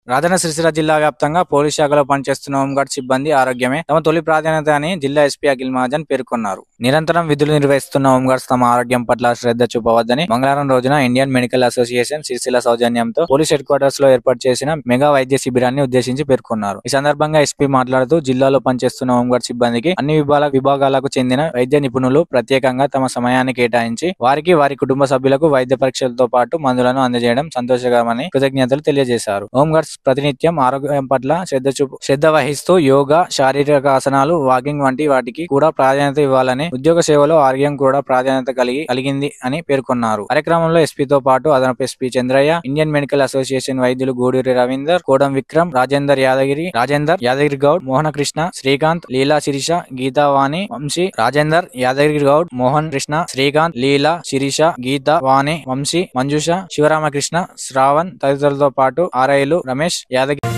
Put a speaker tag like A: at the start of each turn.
A: రాజన్న సిరిసిల్ల జిల్లా వ్యాప్తంగా పోలీస్ శాఖలో పనిచేస్తున్న హోంగార్డ్ సిబ్బంది ఆరోగ్యమే తమ తొలి ప్రాధాన్యత అని జిల్లా ఎస్పీ అఖిల్ మహాజన్ పేర్కొన్నారు నిరంతరం విధులు నిర్వహిస్తున్న హోంగార్డ్స్ తమ ఆరోగ్యం పట్ల శ్రద్ధ చూపవద్దని మంగళవారం రోజున ఇండియన్ మెడికల్ అసోసియేషన్ సిరిసిల్ల సౌజన్యంతో పోలీస్ హెడ్ క్వార్టర్స్ లో ఏర్పాటు చేసిన మెగా వైద్య శిబిరాన్ని ఉద్దేశించి పేర్కొన్నారు ఈ సందర్భంగా ఎస్పీ మాట్లాడుతూ జిల్లాలో పనిచేస్తున్న హోంగార్డ్ సిబ్బందికి అన్ని విభాగ విభాగాలకు చెందిన వైద్య నిపుణులు ప్రత్యేకంగా తమ సమయాన్ని కేటాయించి వారికి వారి కుటుంబ సభ్యులకు వైద్య పరీక్షలతో పాటు మందులను అందజేయడం సంతోషకరమని కృతజ్ఞతలు తెలియజేశారు హోంగార్డ్స్ ప్రతినిత్యం ఆరోగ్యం పట్ల శ్రద్ధ చూపు శ్రద్ధ వహిస్తూ యోగా శారీరక ఆసనాలు వాకింగ్ వంటి వాటికి కూడా ప్రాధాన్యత ఇవ్వాలని ఉద్యోగ సేవలో ఆరోగ్యం కూడా ప్రాధాన్యత కలిగి కలిగింది అని పేర్కొన్నారు కార్యక్రమంలో ఎస్పీతో పాటు అదనపు SP Chandraiah Indian medical association వైద్యులు గూడూరి రవీందర్ కోడం విక్రమ్ రాజేందర్ యాదగిరి రాజేందర్ యాదగిరి గౌడ్ మోహన కృష్ణ శ్రీకాంత్ లీలా శిరీష గీతావాణి వంశీ రాజేందర్ యాదగిరి గౌడ్ మోహన్ కృష్ణ శ్రీకాంత్ లీలా శిరీష గీత వాణి వంశీ మంజుష శివరామకృష్ణ శ్రావణ్ తదితరులతో పాటు ఆర్ఐలు రమేష్ యాదగిరి